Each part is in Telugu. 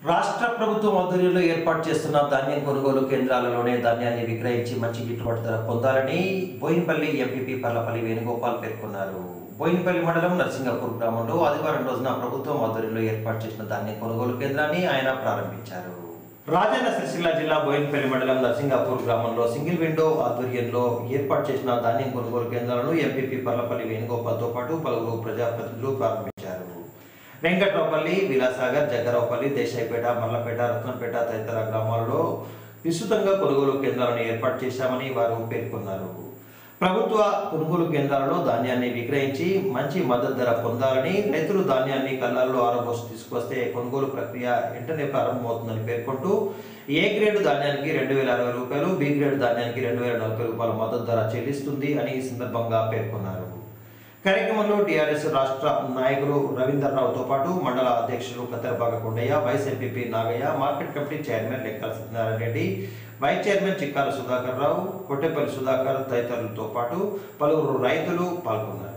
రాష్ట్ర ప్రభుత్వం ఆధ్వర్యంలో ఏర్పాటు చేస్తున్న ధాన్యం కొనుగోలు కేంద్రాలలోనే ధాన్యాన్ని విక్రయించి మంచి గిట్టుబాటు ధర పొందాలని బోయినపల్లి ఎంపీపీ పర్లపల్లి వేణుగోపాల్ పేర్కొన్నారు బోయినపల్లి మండలం నర్సింగపూర్ గ్రామంలో ఆదివారం రోజున ప్రభుత్వం ఆధ్వర్యంలో ఏర్పాటు చేసిన ధాన్యం కొనుగోలు కేంద్రాన్ని ఆయన ప్రారంభించారు రాజన్న సిరిసిల్ల జిల్లా బోయినపల్లి మండలం నర్సింగాపూర్ గ్రామంలో సింగిల్ విండో ఆధ్వర్యంలో ఏర్పాటు చేసిన ధాన్యం కొనుగోలు కేంద్రాలను ఎంపీపీ పర్లపల్లి వేణుగోపాల్తో పాటు పలువురు ప్రజాప్రతినిధులు ప్రారంభించారు వెంకట్రావుపల్లి విలాసాగర్ జగ్గరావుపల్లి దేశాయిపేట మల్లపేట రత్నంపేట తదితర గ్రామాలలో విస్తృతంగా కొనుగోలు కేంద్రాలను ఏర్పాటు చేశామని వారు పేర్కొన్నారు ప్రభుత్వ కొనుగోలు కేంద్రాలలో ధాన్యాన్ని విక్రయించి మంచి మద్దతు ధర పొందాలని రైతులు ధాన్యాన్ని కళ్ళాల్లో ఆరబోసి తీసుకొస్తే కొనుగోలు ప్రక్రియ వెంటనే ప్రారంభమవుతుందని పేర్కొంటూ ఏ గ్రేడ్ ధాన్యానికి రెండు వేల అరవై రూపాయలు బి గ్రేడ్ ధాన్యానికి రెండు వేల నలభై రూపాయల మద్దతు ధర చెల్లిస్తుంది అని ఈ సందర్భంగా పేర్కొన్నారు కార్యక్రమంలో టీఆర్ఎస్ రాష్ట్ర నాయకులు రవీందర్ రావుతో పాటు మండల అధ్యక్షులు Katterapaka Kondaiah vice MPP Nagaiah market committee chairman Lekkala Satyanarayana Reddy vice chairman Chikkala Sudhakar Rao Kottepalli Sudhakar తదితరులతో పాటు పలువురు రైతులు పాల్గొన్నారు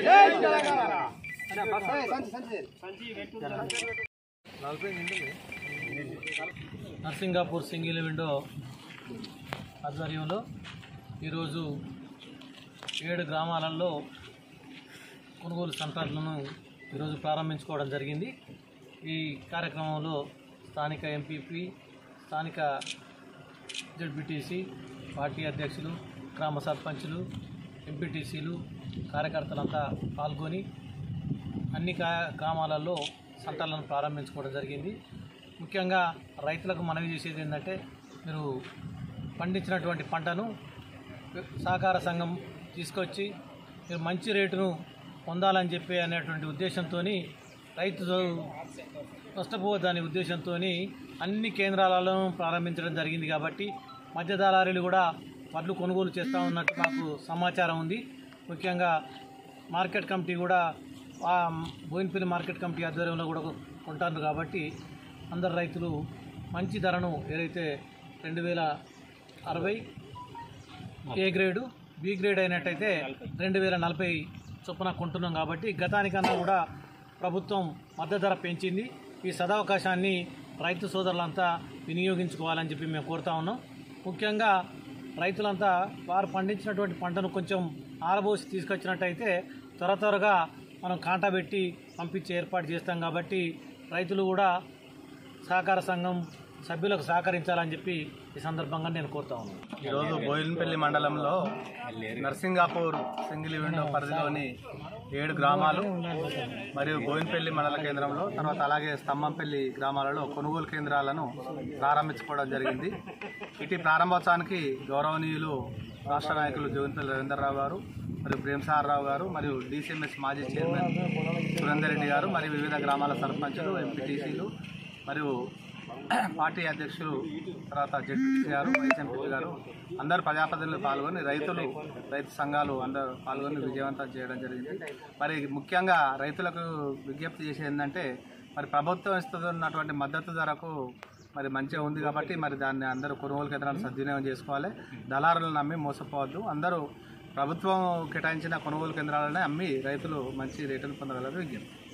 నర్సింగాపూర్ సింగిల్ విండో ఆధ్వర్యంలో ఈరోజు ఏడు గ్రామాలలో కొనుగోలు సెంటర్లను ఈరోజు ప్రారంభించుకోవడం జరిగింది ఈ కార్యక్రమంలో స్థానిక ఎంపీపీ స్థానిక జడ్పీటీసీ పార్టీ అధ్యక్షులు గ్రామ సర్పంచులు ఎంపీటీసీలు కార్యకర్తలంతా పాల్గొని అన్ని కా గ్రామాలలో సెంటర్లను ప్రారంభించుకోవడం జరిగింది ముఖ్యంగా రైతులకు మనవి చేసేది ఏంటంటే మీరు పండించినటువంటి పంటను సహకార సంఘం తీసుకొచ్చి మీరు మంచి రేటును పొందాలని చెప్పి అనేటువంటి ఉద్దేశంతో రైతు నష్టపోవద్దనే ఉద్దేశంతో అన్ని కేంద్రాలలో ప్రారంభించడం జరిగింది కాబట్టి మధ్య దళారీలు కూడా వడ్లు కొనుగోలు చేస్తూ ఉన్నట్టు నాకు సమాచారం ఉంది ముఖ్యంగా మార్కెట్ కమిటీ కూడా ఆ బోయినపల్లి మార్కెట్ కమిటీ ఆధ్వర్యంలో కూడా కొంటారు కాబట్టి అందరు రైతులు మంచి ధరను ఏదైతే రెండు వేల అరవై ఏ గ్రేడు బి గ్రేడ్ అయినట్టయితే రెండు వేల నలభై చొప్పున కొంటున్నాం కాబట్టి గతానికన్నా కూడా ప్రభుత్వం మద్దతు ధర పెంచింది ఈ సదవకాశాన్ని రైతు సోదరులంతా వినియోగించుకోవాలని చెప్పి మేము కోరుతా ఉన్నాం ముఖ్యంగా రైతులంతా వారు పండించినటువంటి పంటను కొంచెం ఆరబోసి తీసుకొచ్చినట్టయితే త్వర త్వరగా మనం కాంటా పెట్టి పంపించే ఏర్పాటు చేస్తాం కాబట్టి రైతులు కూడా సహకార సంఘం సభ్యులకు సహకరించాలని చెప్పి ఈ సందర్భంగా నేను కోరుతా ఉన్నాను ఈరోజు బోయినపల్లి మండలంలో నర్సింగాపూర్ సింగిల్ విండో పరిధిలోని ఏడు గ్రామాలు మరియు బోయినపల్లి మండల కేంద్రంలో తర్వాత అలాగే స్తంభంపల్లి గ్రామాలలో కొనుగోలు కేంద్రాలను ప్రారంభించుకోవడం జరిగింది ఇటీ ప్రారంభోత్సవానికి గౌరవనీయులు రాష్ట్ర నాయకులు జోగినపల్లి రవీంద్రరావు గారు మరియు ప్రేమ్సార్ రావు గారు మరియు డీసీఎంఎస్ మాజీ చైర్మన్ సురేందర్ రెడ్డి గారు మరియు వివిధ గ్రామాల సర్పంచులు ఎంపీటీసీలు మరియు పార్టీ అధ్యక్షులు తర్వాత జడ్పీ గారు వైస్ ఎంపీ గారు అందరు ప్రజాప్రతినిధులు పాల్గొని రైతులు రైతు సంఘాలు అందరూ పాల్గొని విజయవంతం చేయడం జరిగింది మరి ముఖ్యంగా రైతులకు విజ్ఞప్తి చేసేది ఏంటంటే మరి ప్రభుత్వం ఇస్తున్నటువంటి మద్దతు ధరకు మరి మంచిగా ఉంది కాబట్టి మరి దాన్ని అందరూ కొనుగోలు కేంద్రాలను సద్వినియోగం చేసుకోవాలి దళారులను నమ్మి మోసపోవద్దు అందరూ ప్రభుత్వం కేటాయించిన కొనుగోలు కేంద్రాలనే అమ్మి రైతులు మంచి రేటును పొందగలరు విజ్ఞప్తి